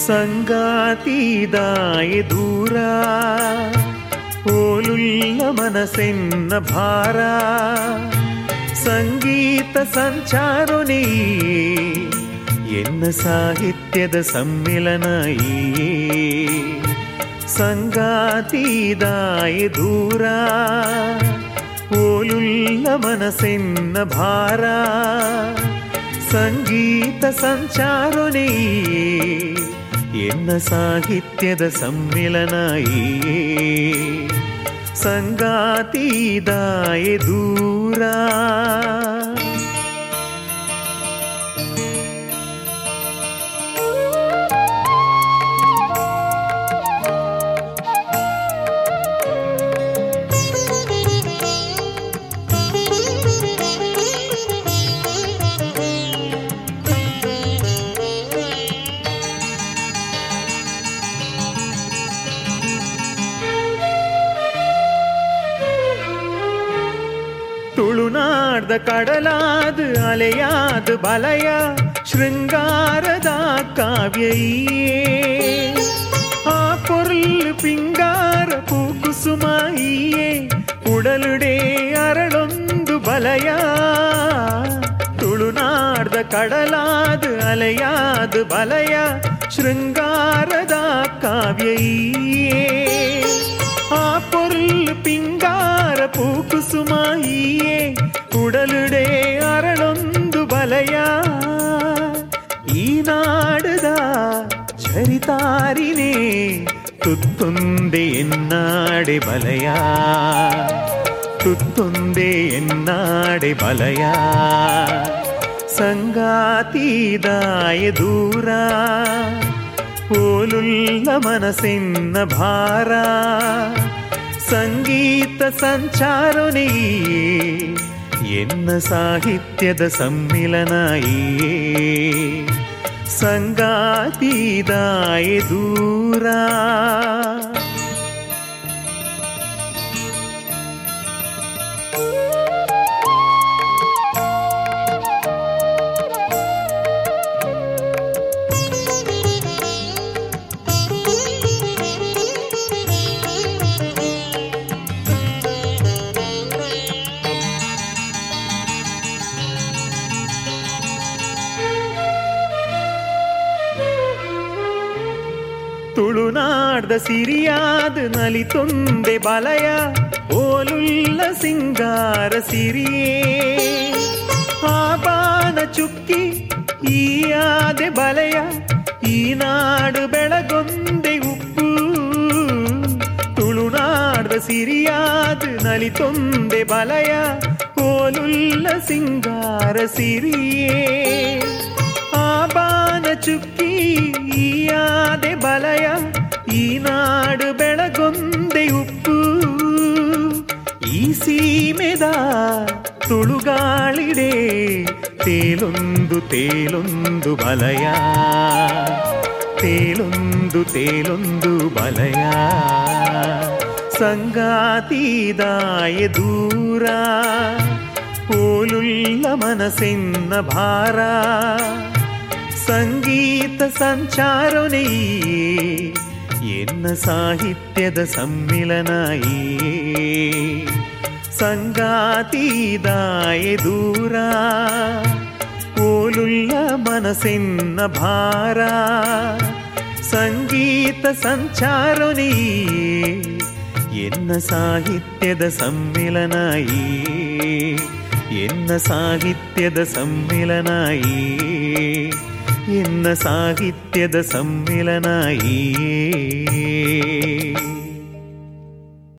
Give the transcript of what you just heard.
ಸಂಗಾತಿದಾಯ ದೂರ ಓಲುಲ್ಲ ಮನಸ್ಸೆನ್ನ ಭಾರ ಸಂಗೀತ ಸಂಚಾರನೇ ಎನ್ನ ಸಾಹಿತ್ಯದ ಸಮ್ಮಿಲನ ಈ ಸಂಗಾತಿದಾಯ ದೂರ ಓಲುಲ್ಲ ಮನಸ್ಸೆನ್ನ ಭಾರ ಸಂಗೀತ ಸಂಚಾರನೇ ಎನ್ನ ಸಾಹಿತ್ಯದ ಸಮ್ಮಿಲನ ಈ ಸಂಗಾತಿದಾಯ ದೂರ ತುಳುನಾಡ್ದ ಕಡಲಾದ ಅಲೆಯಾದ ಬಲಯ ಶೃಂಗಾರದ ಕಾವ್ಯಯೇ ಆ பொருள் ಪಿಂಗಾರ ಪೂಕುಸುಮಾಯಿಯೇ ಉಡಲುಡೆ ಅರಳೊಂದು ಬಲಯ ತುಳುನಾಡ್ದ ಕಡಲಾದ ಅಲೆಯಾದ ಬಲಯ ಶೃಂಗಾರದ ಕಾವ್ಯಯೇ ಆ பொருள் ಪಿಂಗಾರ ಪೂಕುಸುಮಾಯಿಯೇ ಉಡಲುಡೆ ಅರಳೊಂದು ಬಲಯ ಈ ನಾಡದ ಚರಿತಾರಿನೇ ತುತ್ತೊಂದೆ ಎನ್ನಾಡೆ ಬಲಯ ತುತ್ತೊಂದೆ ಎನ್ನಾಡೆ ಬಲಯ ಸಂಗಾತಿದಾಯ ದೂರ ಓಲುಲ್ಲ ಮನಸ್ಸಿನ ಭಾರ ಸಂಗೀತ ಸಂಚಾರನೇ ಎನ್ನ ಸಾಹಿತ್ಯದ ಸಮ್ಮಿಲನ ಈ ಸಂಗಾತಿದಾಯ ದೂರ ತುಳುನಾಡ್ದ ಸಿರಿಯಾದ ನಲಿತೊಂದೆ ಬಲಯ ಓಲುಲ್ಲ ಸಿಂಗಾರ ಸಿರಿಯೇ ಆಬಾನ ಚುಕ್ಕಿ ಈ ಆದೆ ಬಲಯ ಈ ನಾಡು ಬೆಳಗೊಂದೆ ಉಪ್ಪು ತುಳುನಾಡ್ದ ಸಿರಿಯಾದ ನಲಿತೊಂದೆ ಬಲಯ ಓಲುಲ್ಲ ಸಿಂಗಾರ ಸಿರಿಯೇ ಆಬಾನ ಚುಕ್ಕಿ ಈ ಆದೆ ಬಲಯ ಈ ನಾಡು ಬೆಳಗೊಂದೆ ಉಪ್ಪು ಈ ಸೀಮೆದ ತುಳುಗಾಳಿಡೆ ತೇಲೊಂದು ತೇಲೊಂದು ಬಲಯ ತೇಲೊಂದು ತೇಲೊಂದು ಬಲಯ ಸಂಗಾತಿದಾಯ ದೂರ ಓಲುಲ್ಲ ಮನಸ್ಸಿನ ಭಾರ ಸಂಗೀತ ಸಂಚಾರನೇ ಎನ್ನ ಸಾಹಿತ್ಯದ ಸಮ್ಮಿಲನ ಈ ಸಂಗಾತಿದಾಯ ದೂರ ಓಲುಲ್ಲ ಮನಸ್ಸಿನ ಭಾರ ಸಂಗೀತ ಸಂಚಾರನೇ ಎನ್ನ ಸಾಹಿತ್ಯದ ಸಮ್ಮಿಲನ ಈ ಎನ್ನ ಸಾಹಿತ್ಯದ ಸಮ್ಮಿಲನ ಈ ಎನ್ನ ಸಾಹಿತ್ಯದ ಸಮ್ಮಿಲನ ಈ